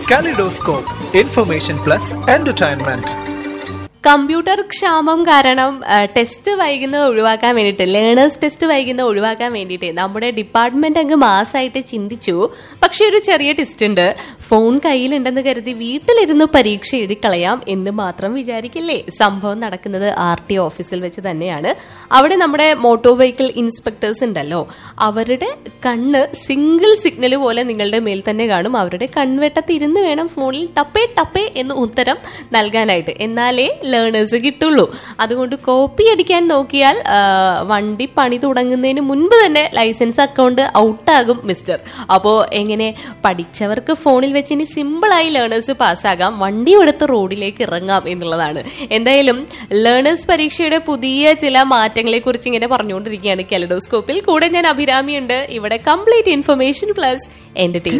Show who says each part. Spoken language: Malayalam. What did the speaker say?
Speaker 1: Kaleidoscope, Information Plus Entertainment.
Speaker 2: Computer ക്ഷാമം കാരണം ആ, ടെസ്റ്റ് വൈകുന്നത് ഒഴിവാക്കാൻ വേണ്ടിയിട്ട് ലേണേഴ്സ് ടെസ്റ്റ് വൈകുന്നത് ഒഴിവാക്കാൻ വേണ്ടിയിട്ട് നമ്മുടെ ഡിപ്പാർട്ട്മെന്റ് അങ്ങ് മാസമായിട്ട് ചിന്തിച്ചു പക്ഷെ ഒരു ചെറിയ ടെസ്റ്റ് ഉണ്ട് ഫോൺ കയ്യിലുണ്ടെന്ന് കരുതി വീട്ടിലിരുന്ന് പരീക്ഷ എഴുതി കളയാം എന്ന് മാത്രം വിചാരിക്കില്ലേ സംഭവം നടക്കുന്നത് ആർ ടി ഓഫീസിൽ വെച്ച് തന്നെയാണ് അവിടെ നമ്മുടെ മോട്ടോർ വെഹിക്കിൾ ഇൻസ്പെക്ടേഴ്സ് ഉണ്ടല്ലോ അവരുടെ കണ്ണ് സിംഗിൾ സിഗ്നൽ പോലെ നിങ്ങളുടെ മേൽ തന്നെ കാണും അവരുടെ കൺവെട്ടത്ത് ഇരുന്ന് വേണം ഫോണിൽ ടപ്പേ ടപ്പേ എന്ന് ഉത്തരം നൽകാനായിട്ട് എന്നാലേ ലേണേഴ്സ് കിട്ടുള്ളൂ അതുകൊണ്ട് കോപ്പി അടിക്കാൻ നോക്കിയാൽ ആ, വണ്ടി പണി തുടങ്ങുന്നതിന് മുൻപ് തന്നെ ലൈസൻസ് അക്കൗണ്ട് ഔട്ടാകും മിസ്റ്റർ അപ്പോൾ എങ്ങനെ പഠിച്ചവർക്ക് ഫോണിൽ വെച്ച് ഇനി സിമ്പിളായി ലേണേഴ്സ് പാസ്സാകാം വണ്ടി എടുത്ത് റോഡിലേക്ക് ഇറങ്ങാം എന്നുള്ളതാണ് എന്തായാലും ലേണേഴ്സ് പരീക്ഷയുടെ പുതിയ ചില മാറ്റങ്ങളെ കുറിച്ച് ഇങ്ങനെ പറഞ്ഞുകൊണ്ടിരിക്കുകയാണ് കെലഡോസ്കോപ്പിൽ കൂടെ ഞാൻ അഭിരാമിയുണ്ട് ഇവിടെ കംപ്ലീറ്റ് ഇൻഫർമേഷൻ പ്ലസ് എന്റർടൈൻ